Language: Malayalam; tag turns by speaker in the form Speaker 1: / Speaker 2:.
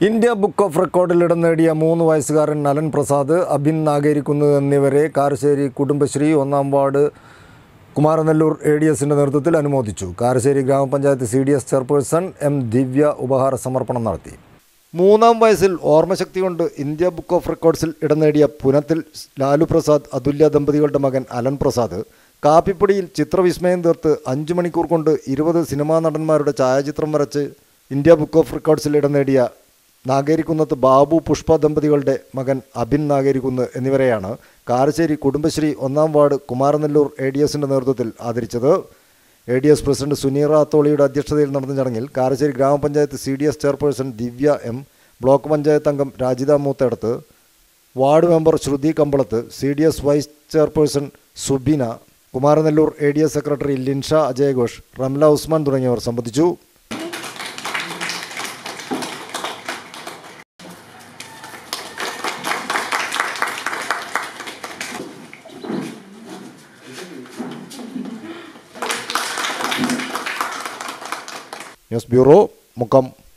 Speaker 1: ഇന്ത്യ ബുക്ക് ഓഫ് റെക്കോർഡിൽ ഇടം നേടിയ മൂന്ന് വയസ്സുകാരൻ നലൻ പ്രസാദ് അബിൻ നാഗേരിക്കുന്ന് എന്നിവരെ കാരശ്ശേരി കുടുംബശ്രീ ഒന്നാം വാർഡ് കുമാരനെല്ലൂർ എ ഡി എസിൻ്റെ നേതൃത്വത്തിൽ അനുമോദിച്ചു Karassery Gramapanchayat C D S chairperson M Divya ഉപഹാര സമർപ്പണം നടത്തി മൂന്നാം വയസ്സിൽ ഓർമ്മശക്തി കൊണ്ട് ഇന്ത്യ ബുക്ക് ഓഫ് റെക്കോർഡ്സിൽ ഇടം നേടിയ പുനത്തിൽ ലാലു പ്രസാദ് അതുല്യ ദമ്പതികളുടെ മകൻ അലൻ പ്രസാദ് കാപ്പിപ്പൊടിയിൽ ചിത്രവിസ്മയം തീർത്ത് അഞ്ചു മണിക്കൂർ കൊണ്ട് ഇരുപത് സിനിമാ നടന്മാരുടെ ഛായാചിത്രം വരച്ച് ഇന്ത്യ ബുക്ക് ഓഫ് റെക്കോർഡ്സിൽ ഇടം നേടിയ നാഗേരിക്കുന്നത്ത് ബാബു പുഷ്പ ദമ്പതികളുടെ മകൻ അബിൻ നാഗേരിക്കുന്ന് എന്നിവരെയാണ് കാരശ്ശേരി കുടുംബശ്രീ ഒന്നാം വാർഡ് കുമാരനെല്ലൂർ എ ഡി എസിൻ്റെ നേതൃത്വത്തിൽ ആദരിച്ചത് A D S president Suneera തോളിയുടെ അധ്യക്ഷതയിൽ നടന്ന ചടങ്ങിൽ Karassery Gramapanchayat C D S chairperson Divya M block panchayat അംഗം Rajitha Moothedath ward member Shruthi Kambalath C D S vice chairperson Subina Kumaranellur A D S secretary Linsha അജയഘോഷ് റംല ഉസ്മാൻ തുടങ്ങിയവർ സംബന്ധിച്ചു ന്യൂസ് ബ്യൂറോ മുക്കം